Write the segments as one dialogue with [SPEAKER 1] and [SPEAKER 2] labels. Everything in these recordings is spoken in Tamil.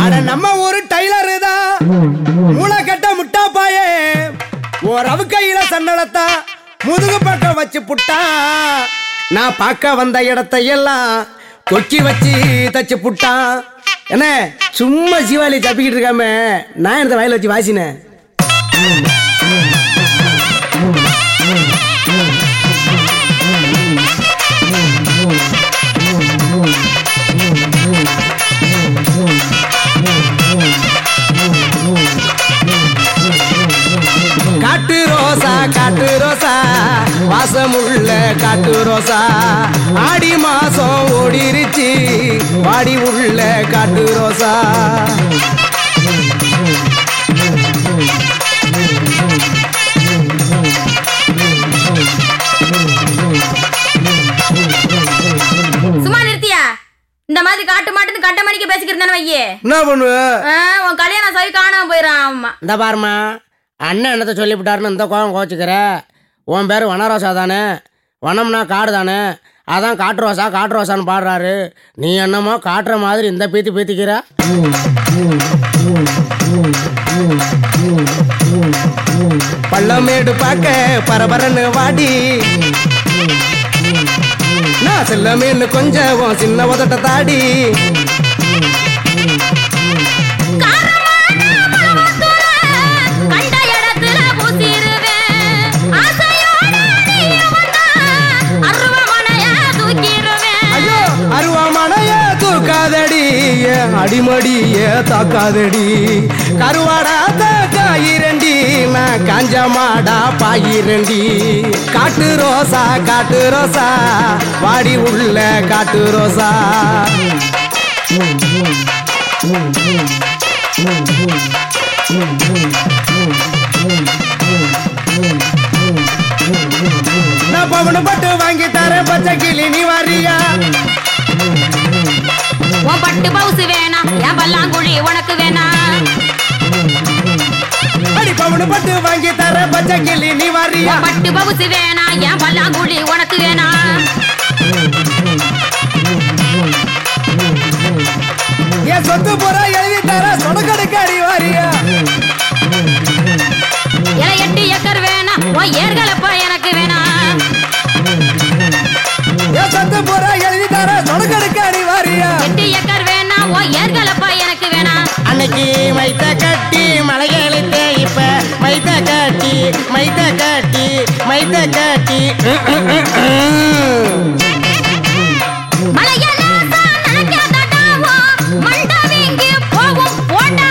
[SPEAKER 1] அட நம்ம ஊரு டைலரு தான் மூளை கட்ட முட்டா பாயே ஒரு அவு கையில சன்னலத்தா முதுகு பக்கம் வச்சு புட்டா நான் பார்க்க வந்த இடத்தை எல்லாம் கொக்கி வச்சு தச்சு புட்டான் என்ன சும்மா சிவாலி தப்பிக்கிட்டு இருக்காம நான் இந்த வயல வச்சு வாசினேன் காட்டு ரோசா காட்டு ரோசா வாசமுள்ள காட்டு ரோசா ஆடி மாசம் ஓடிருச்சு வாடி உள்ள காட்டு ரோசா
[SPEAKER 2] சும்மா நிறுத்தியா இந்த மாதிரி காட்டு மாட்டுன்னு கட்ட மணிக்கு பேசிக்கிறேன் வையே
[SPEAKER 1] என்ன பண்ணுவ
[SPEAKER 2] ஆ, உன் கல்யாணம் சவி காணாம போயிடான் ஆமா
[SPEAKER 1] இந்த பாருமா அண்ணன் என்னத்த சொல்லிவிட்டாருன்னு இந்த கோவம் கோச்சுக்கிற உன் பேர் வனரோசா தானே வனம்னா காடு தானே அதான் காட்டு ரோசா காட்டு ரோசான்னு பாடுறாரு நீ என்னமோ காட்டுற மாதிரி இந்த பீத்தி பீத்திக்கிற பள்ளமேடு பார்க்க பரபரன்னு வாடி நான் செல்லமேன்னு கொஞ்சம் உன் சின்ன உதட்ட தாடி
[SPEAKER 2] கண்ட இடத்துல பூசிருவேன் ஆசையோட நீயும் வந்தா அருவமனைய தூக்கிருவேன்
[SPEAKER 1] ஐயோ அருவாமனைய தூக்காதடி என் அடிமடிய தாக்காதடி கருவாடாத காயிரண்டி நான் காஞ்ச மாடா பாயிரண்டி காட்டு ரோசா காட்டு ரோசா வாடி உள்ள காட்டு ரோசா நான் பவனு பட்டு வாங்கி தரேன் பச்சை கிளி நீ வாரியா
[SPEAKER 2] உன் பட்டு பவுசு வேணாம் என் பல்லாங்குழி உனக்கு வேணாம்
[SPEAKER 1] அடி பவனு பட்டு வாங்கி தரேன் பச்சை கிளி நீ வாரியா
[SPEAKER 2] உன் பட்டு பவுசு வேணாம் என் பல்லாங்குழி உனக்கு வேணாம்
[SPEAKER 1] என் சொத்து புறா எழுதி தர சொடக்கடுக்கு அடி வாரியா
[SPEAKER 2] இலை எட்டு ஏக்கர் வேணாம் உன் ஏர்களப்பா எனக்கு வேணாம்
[SPEAKER 1] என் சொத்து புறா எழுதி தர சொடக்கடுக்கு அடி வாரியா
[SPEAKER 2] எட்டு ஏக்கர் வேணாம் உன் ஏர்களப்பா எனக்கு வேணாம்
[SPEAKER 1] அன்னைக்கு மைத்த கட்டி மலையெழுத்த இப்ப மைத்த கட்டி மைத்த கட்டி மைத்த கட்டி
[SPEAKER 2] மலையெல்லாம் நினைக்காதடாவோ மண்டவிங்கி போகும் போடா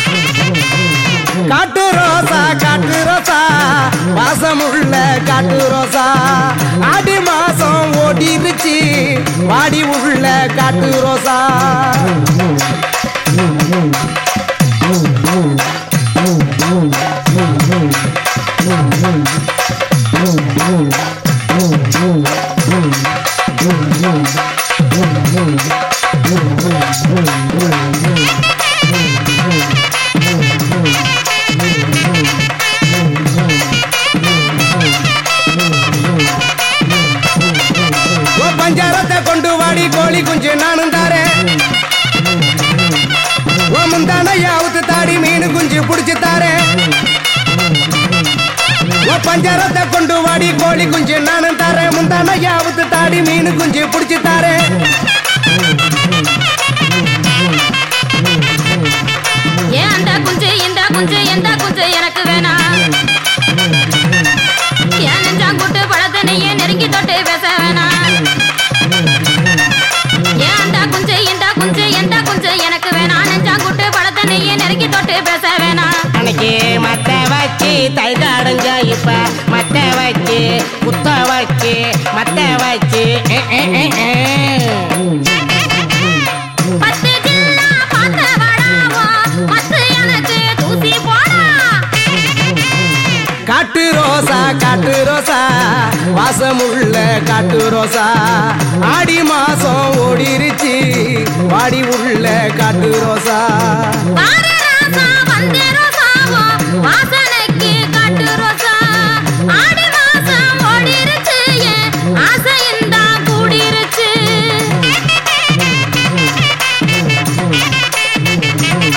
[SPEAKER 1] காட்டு ரோசா காட்டு ரோசா வாசமுள்ள காட்டு ரோசா ஆடி மாசம் ஓடிருச்சு வாடி உள்ள காட்டு ரோசா ஓ பஞ்சாரத்தை கொண்டு வாடி கோழி குஞ்சு நானும் தாரேன் ஓ முந்தானையா அவுத்து தாடி மீன் குஞ்சு புடிச்சு தாரேன் ஓ பஞ்சாரத்தை கொண்டு வாடி கோழி குஞ்சு நானும் தாரேன் முந்தானையா அவுத்து தாடி மீன் குஞ்சு புடிச்சு தாரேன்
[SPEAKER 2] ஏன் அந்த குஞ்சு இந்த குஞ்சு எந்த குஞ்சு எனக்கு வேணாம் ஏன் நெஞ்சாங்குட்டு பழத்தனையே நெருங்கி தொட்டு பேச வேணாம் ஏன் அந்த குஞ்சு இந்த குஞ்சு எந்த குஞ்சு எனக்கு வேணாம் நெஞ்சாங்குட்டு பழத்தனையே நெருங்கி தொட்டு பேச வேணாம்
[SPEAKER 1] அன்னைக்கு மத்த வச்சு தை காடுங்க இப்ப மத்த வச்சு குத்த வச்சு மத்த வச்சு அஹ், அஹ், அஹ், அஹ்.
[SPEAKER 2] பத்து ஜில்லா பார்த்து வாடாவோ பத்து எனக்கு தூசி போடா
[SPEAKER 1] காட்டு ரோசா காட்டு ரோசா வாசமுள்ள காட்டு ரோசா ஆடி மாசம் ஓடிருச்சு வாடி உள்ள காட்டு ரோசா
[SPEAKER 2] வார ராசா வந்தே ரோசாவோ வாசனைக்கு காட்டு ரோசா ஆடி மாசம் ஓடிருச்சு என் ஆசையும் தான் கூடிருச்சு